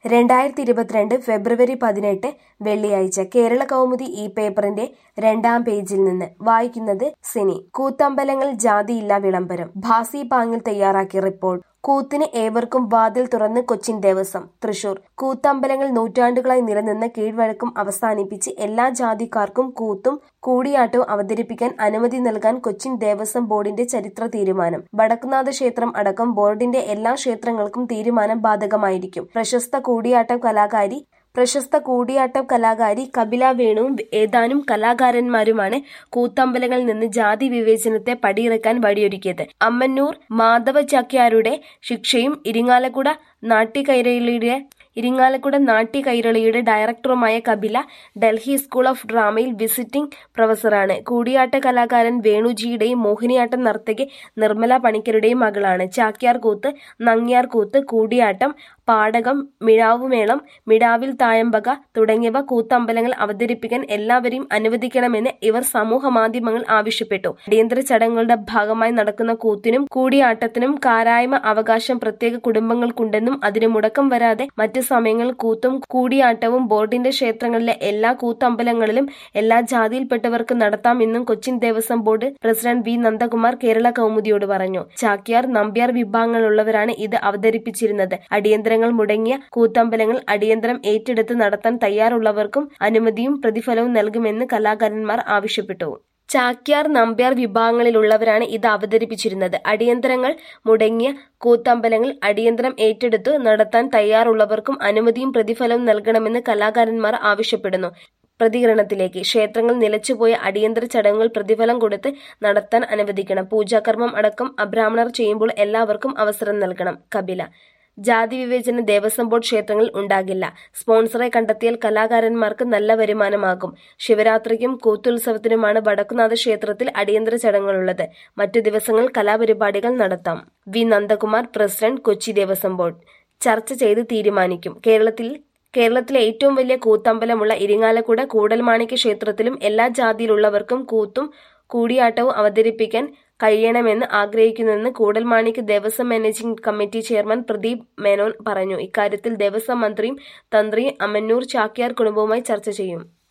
രണ്ടായിരത്തി ഇരുപത്തിരണ്ട് ഫെബ്രുവരി പതിനെട്ട് വെള്ളിയാഴ്ച കേരള കൗമുദി ഈ പേപ്പറിന്റെ രണ്ടാം പേജിൽ നിന്ന് വായിക്കുന്നത് സിനി കൂത്തമ്പലങ്ങൾ ജാതിയില്ല വിളംബരം ഭാസി പാങ്ങിൽ തയ്യാറാക്കിയ റിപ്പോർട്ട് കൂത്തിന് ഏവർക്കും വാതിൽ തുറന്ന് കൊച്ചിൻ ദേവസ്വം തൃശൂർ കൂത്തമ്പലങ്ങൾ നൂറ്റാണ്ടുകളായി നിലനിന്ന കീഴ്വഴക്കം അവസാനിപ്പിച്ച് എല്ലാ ജാതിക്കാർക്കും കൂത്തും കൂടിയാട്ടവും അവതരിപ്പിക്കാൻ അനുമതി നൽകാൻ കൊച്ചിൻ ദേവസ്വം ബോർഡിന്റെ ചരിത്ര തീരുമാനം വടക്കുനാഥ ക്ഷേത്രം അടക്കം ബോർഡിന്റെ എല്ലാ ക്ഷേത്രങ്ങൾക്കും തീരുമാനം ബാധകമായിരിക്കും പ്രശസ്ത കൂടിയാട്ടം കലാകാരി പ്രശസ്ത കൂടിയാട്ടം കലാകാരി കപില വേണുവും ഏതാനും കലാകാരന്മാരുമാണ് കൂത്തമ്പലങ്ങളിൽ നിന്ന് ജാതി വിവേചനത്തെ പടിയിറക്കാൻ വഴിയൊരുക്കിയത് അമ്മന്നൂർ മാധവ ചാക്യാരുടെ ശിക്ഷയും ഇരിങ്ങാലക്കുട നാട്യകൈരളിയുടെ ഇരിങ്ങാലക്കുട നാട്യകൈരളിയുടെ ഡയറക്ടറുമായ കപില ഡൽഹി സ്കൂൾ ഓഫ് ഡ്രാമയിൽ വിസിറ്റിംഗ് പ്രൊഫസറാണ് കൂടിയാട്ട കലാകാരൻ വേണുജിയുടെയും മോഹിനിയാട്ടം നർത്തകി നിർമ്മല പണിക്കരുടെയും മകളാണ് ചാക്യാർ കൂത്ത് നങ്ങ്യാർ കൂത്ത് കൂടിയാട്ടം പാടകം മിഴാവുമേളം മിഴാവിൽ തായമ്പക തുടങ്ങിയവ കൂത്തമ്പലങ്ങൾ അവതരിപ്പിക്കാൻ എല്ലാവരെയും അനുവദിക്കണമെന്ന് ഇവർ സമൂഹ മാധ്യമങ്ങൾ ആവശ്യപ്പെട്ടു അടിയന്തര ചടങ്ങുകളുടെ ഭാഗമായി നടക്കുന്ന കൂത്തിനും കൂടിയാട്ടത്തിനും കാരായ്മ അവകാശം പ്രത്യേക കുടുംബങ്ങൾക്കുണ്ടെന്നും അതിന് മുടക്കം വരാതെ മറ്റ് സമയങ്ങളിൽ കൂത്തും കൂടിയാട്ടവും ബോർഡിന്റെ ക്ഷേത്രങ്ങളിലെ എല്ലാ കൂത്തമ്പലങ്ങളിലും എല്ലാ ജാതിയിൽപ്പെട്ടവർക്ക് നടത്താമെന്നും Cochin Devaswom board president V Nandakumar Kerala കൗമുദിയോട് പറഞ്ഞു ചാക്യാർ നമ്പ്യാർ വിഭാഗങ്ങളുള്ളവരാണ് ഇത് അവതരിപ്പിച്ചിരുന്നത് അടിയന്തരങ്ങൾ മുടങ്ങിയ കൂത്തമ്പലങ്ങൾ അടിയന്തരം ഏറ്റെടുത്ത് നടത്താൻ തയ്യാറുള്ളവർക്കും അനുമതിയും പ്രതിഫലവും നൽകുമെന്ന് കലാകാരന്മാർ ആവശ്യപ്പെട്ടു ചാക്യാർ നമ്പ്യാർ വിഭാഗങ്ങളിലുള്ളവരാണ് ഇത് അവതരിപ്പിച്ചിരുന്നത് അടിയന്തരങ്ങൾ മുടങ്ങിയ കൂത്തമ്പലങ്ങൾ അടിയന്തരം ഏറ്റെടുത്ത് നടത്താൻ തയ്യാറുള്ളവർക്കും അനുമതിയും പ്രതിഫലവും നൽകണമെന്ന് കലാകാരന്മാർ ആവശ്യപ്പെടുന്നു പ്രതികരണത്തിലേക്ക് ക്ഷേത്രങ്ങൾ നിലച്ചുപോയ അടിയന്തര ചടങ്ങുകൾ പ്രതിഫലം കൊടുത്ത് നടത്താൻ അനുവദിക്കണം പൂജാകർമ്മം അടക്കം അബ്രാഹ്മണർ ചെയ്യുമ്പോൾ എല്ലാവർക്കും അവസരം നൽകണം കപില ജാതി വിവേചന ദേവസ്വം ബോർഡ് ക്ഷേത്രങ്ങളിൽ ഉണ്ടാകില്ല സ്പോൺസറെ കണ്ടെത്തിയാൽ കലാകാരന്മാർക്ക് നല്ല വരുമാനമാകും ശിവരാത്രിക്കും കൂത്തുത്സവത്തിനുമാണ് വടക്കുനാഥ ക്ഷേത്രത്തിൽ അടിയന്തര ചടങ്ങുകളുള്ളത് മറ്റു ദിവസങ്ങളിൽ കലാപരിപാടികൾ നടത്താം V Nandakumar president Kochi Devaswom board ചർച്ച ചെയ്ത് തീരുമാനിക്കും കേരളത്തിൽ കേരളത്തിലെ ഏറ്റവും വലിയ കൂത്തമ്പലമുള്ള ഇരിങ്ങാലക്കുട കൂടൽമാണിക്യ ക്ഷേത്രത്തിലും എല്ലാ ജാതിയിലുള്ളവർക്കും കൂത്തും കൂടിയാട്ടവും അവതരിപ്പിക്കാൻ കഴിയണമെന്ന് ആഗ്രഹിക്കുന്നുവെന്ന് Koodalmanikyam Devaswom managing committee chairman Pradeep Menon പറഞ്ഞു ഇക്കാര്യത്തിൽ ദേവസ്വം മന്ത്രിയും തന്ത്രിയും അമ്മന്നൂർ ചാക്യാർ കുടുംബവുമായി ചർച്ച ചെയ്യും